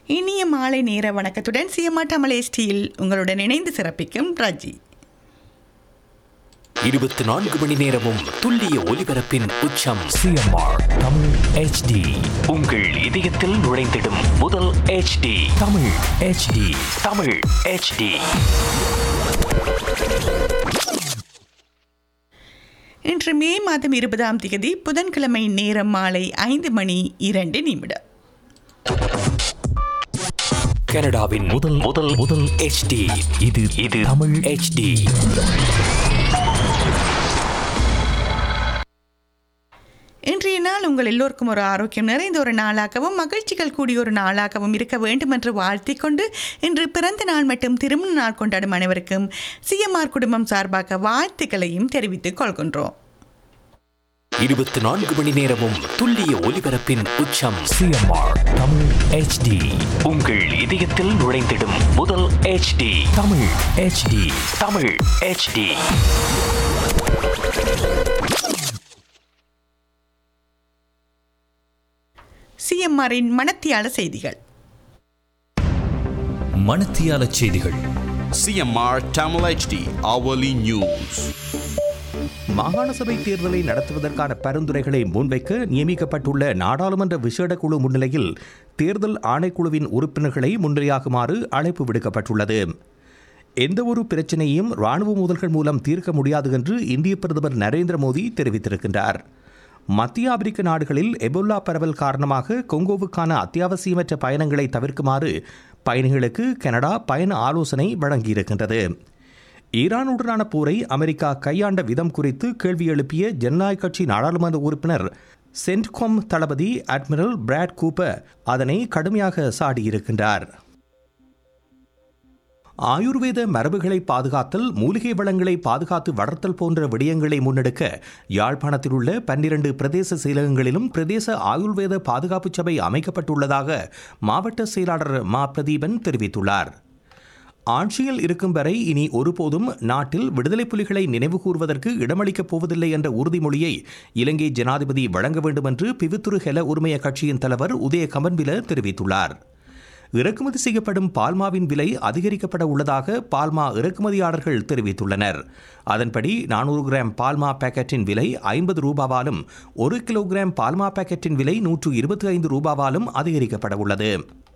இனிய மாலை நேர வணக்கத்துடன் சிஎம்ஆ டமலேஸ்டியில் உங்களுடன் இணைந்து சிறப்பிக்கும் ரஜி இருபத்தி நான்கு மணி நேரமும் துல்லிய ஒலிபரப்பின் உச்சம் சிஎம்ஆர் தமிழ் ஹெச்டி உங்கள் இதயத்தில் நுழைந்திடும் முதல் HD Tamil HD Tamil HD இன்று மே மாதம் இருபதாம் தேதி புதன்கிழமை நேரம் மாலை ஐந்து மணி இரண்டு நிமிடம் கனடாவின் முதல் முதல் முதல் HD இது இது தமிழ் HD இன்றைய நாள் உங்கள் எல்லோருக்கும் ஒரு ஆரோக்கியம் நிறைந்த ஒரு நாளாகவும் மகிழ்ச்சிகள் கூடிய ஒரு நாளாகவும் இருக்க வேண்டும் என்று வாழ்த்திக் கொண்டு இன்று பிறந்த நாள் மற்றும் திருமண நாள் கொண்டாடும் அனைவருக்கும் சிஎம்ஆர் குடும்பம் சார்பாக வாழ்த்துக்களையும் தெரிவித்துக் கொள்கின்றோம் இருபத்தி நான்கு மணி நேரமும் துல்லிய ஒலிபரப்பின் உச்சம் சிஎம்ஆர் தமிழ் ஹெச்டி உங்கள் இதயத்தில் நுழைந்திடும் முதல் HD Tamil HD Tamil HD சிஎம்ஆரின் மனத்தியால செய்திகள் மணத்தியால செய்திகள் CMR Tamil HD hourly news. மாகாண சபை தேர்தலை நடத்துவதற்கான பரிந்துரைகளை முன்வைக்க நியமிக்கப்பட்டுள்ள நாடாளுமன்ற விசேட குழு முன்னிலையில் தேர்தல் ஆணைக்குழுவின் உறுப்பினர்களை முன்னிலையாகுமாறு அழைப்பு விடுக்கப்பட்டுள்ளது எந்தவொரு பிரச்சனையும் ராணுவ மோதல்கள் மூலம் தீர்க்க முடியாது என்று இந்திய பிரதமர் நரேந்திர மோடி தெரிவித்திருக்கின்றார் மத்திய ஆப்பிரிக்க நாடுகளில் எபோலா பரவல் காரணமாக கொங்கோவுக்கான அத்தியாவசியமற்ற பயணங்களை தவிர்க்குமாறு பயணிகளுக்கு கனடா பயண ஆலோசனை வழங்கியிருக்கின்றது ஈரானுடனான போரை அமெரிக்கா கையாண்ட விதம் குறித்து கேள்வி எழுப்பிய ஜனநாயக கட்சி நாடாளுமன்ற உறுப்பினர் சென்ட்காம் தளபதி அட்மிரல் பிராட் கூப்பர் அதனை கடுமையாக சாடியிருக்கின்றார் ஆயுர்வேத மரபுகளை பாதுகாத்தல் மூலிகை வளங்களை பாதுகாத்து வளர்த்தல் போன்ற விடயங்களை முன்னெடுக்க யாழ்ப்பாணத்தில் உள்ள பன்னிரண்டு பிரதேச செயலகங்களிலும் பிரதேச ஆயுர்வேத பாதுகாப்பு சபை அமைக்கப்பட்டுள்ளதாக மாவட்ட செயலாளர் மா பிரதீபன் தெரிவித்துள்ளார் ஆட்சியில் இருக்கும் வரை இனி ஒருபோதும் நாட்டில் விடுதலை புலிகளை நினைவு கூறுவதற்கு இடமளிக்கப் போவதில்லை என்ற உறுதிமொழியை இலங்கை ஜனாதிபதி வழங்க வேண்டும் என்று பிவித்துரு ஹெல உரிமைய கட்சியின் தலைவர் உதய கமன்பில தெரிவித்துள்ளார் இறக்குமதி செய்யப்படும் பால்மாவின் விலை அதிகரிக்கப்பட உள்ளதாக பால்மா இறக்குமதியாளர்கள் தெரிவித்துள்ளனர் அதன்படி நானூறு கிராம் பால்மா பாக்கெட்டின் விலை ஐம்பது ரூபாவாலும் ஒரு கிலோகிராம் பால்மா பாக்கெட்டின் விலை நூற்று இருபத்தி ஐந்து ரூபாவாலும் அதிகரிக்கப்பட உள்ளது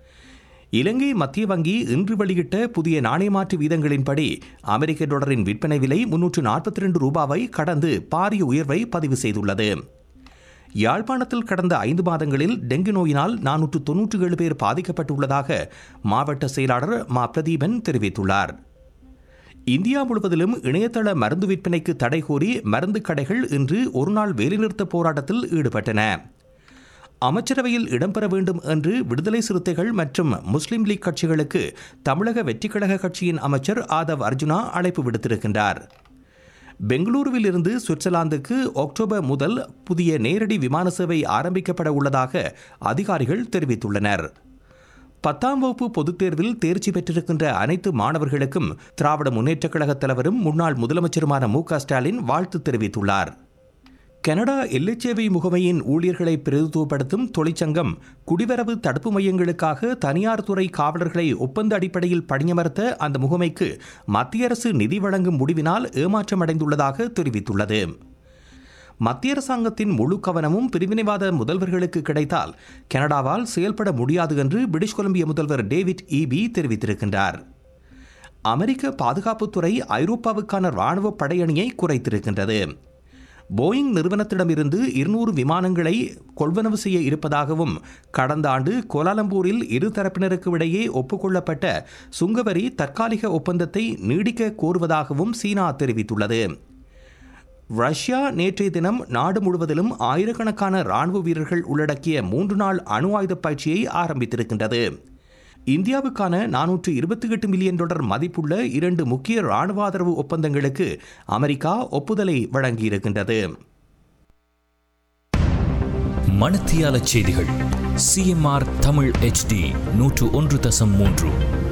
இலங்கை மத்திய வங்கி இன்று வெளியிட்ட புதிய நாணய மாற்று வீதங்களின்படி அமெரிக்க டாலரின் விற்பனை விலை முன்னூற்று நாற்பத்தி ரெண்டு ரூபாவை கடந்து பாரிய உயர்வை பதிவு செய்துள்ளது யாழ்ப்பாணத்தில் கடந்த ஐந்து மாதங்களில் டெங்கு நோயினால் நானூற்று தொன்னூற்றி ஏழு பேர் பாதிக்கப்பட்டுள்ளதாக மாவட்ட செயலாளர் மா பிரதீபன் தெரிவித்துள்ளார் இந்தியா முழுவதிலும் இணையதள மருந்து விற்பனைக்கு தடை கோரி மருந்து கடைகள் இன்று ஒருநாள் வேலைநிறுத்த போராட்டத்தில் ஈடுபட்டன அமைச்சரவையில் இடம்பெற வேண்டும் என்று விடுதலை சிறுத்தைகள் மற்றும் முஸ்லிம் லீக் கட்சிகளுக்கு தமிழக வெற்றிக்கழக கட்சியின் அமைச்சர் ஆதவ் அர்ஜுனா அழைப்பு விடுத்திருக்கின்றார் பெங்களூருவில் இருந்து சுவிட்சர்லாந்துக்கு அக்டோபர் முதல் புதிய நேரடி விமான சேவை ஆரம்பிக்கப்பட உள்ளதாக அதிகாரிகள் தெரிவித்துள்ளனர் பத்தாம் வகுப்பு பொதுத் தேர்வில் தேர்ச்சி பெற்றிருக்கின்ற அனைத்து மாணவர்களுக்கும் திராவிட முன்னேற்றக் கழக தலைவரும் முன்னாள் முதலமைச்சருமான மு க ஸ்டாலின் வாழ்த்து தெரிவித்துள்ளார் கனடா எல்லைச்சேவை முகமையின் ஊழியர்களை பிரதித்துவப்படுத்தும் தொழிற்சங்கம் குடிவரவு தடுப்பு மையங்களுக்காக தனியார் துறை காவலர்களை ஒப்பந்த அடிப்படையில் பணியமர்த்த அந்த முகமைக்கு மத்திய அரசு நிதி வழங்கும் முடிவினால் ஏமாற்றமடைந்துள்ளதாக தெரிவித்துள்ளது மத்திய அரசாங்கத்தின் முழு கவனமும் பிரிவினைவாத முதல்வர்களுக்கு கிடைத்தால் கனடாவால் செயல்பட முடியாது என்று பிரிட்டிஷ் கொலம்பிய முதல்வர் டேவிட் ஈபி தெரிவித்திருக்கின்றார் அமெரிக்க பாதுகாப்புத்துறை ஐரோப்பாவுக்கான இராணுவ படையணியை குறைத்திருக்கின்றது போயிங் நிறுவனத்திடமிருந்து இருநூறு விமானங்களை கொள்வனவு செய்ய இருப்பதாகவும் கடந்த ஆண்டு கோலாலம்பூரில் இரு தரப்பினருக்கு இடையே ஒப்புக்கொள்ளப்பட்ட சுங்கவரி தற்காலிக ஒப்பந்தத்தை நீடிக்க கோருவதாகவும் சீனா தெரிவித்துள்ளது ரஷ்யா நேற்றைய தினம் நாடு முழுவதிலும் ஆயிரக்கணக்கான ராணுவ வீரர்கள் உள்ளடக்கிய மூன்று நாள் அணு ஆயுத பயிற்சியை ஆரம்பித்திருக்கின்றது இந்தியாவுக்கான நானூற்று இருபத்தி எட்டு மில்லியன் டாலர் மதிப்புள்ள இரண்டு முக்கிய ராணுவ ஆதரவு ஒப்பந்தங்களுக்கு அமெரிக்கா ஒப்புதலை வழங்கியிருக்கின்றது மணத்தியால செய்திகள் சிஎம்ஆர் தமிழ் ஹெச்டி நூற்று ஒன்று தசம் மூன்று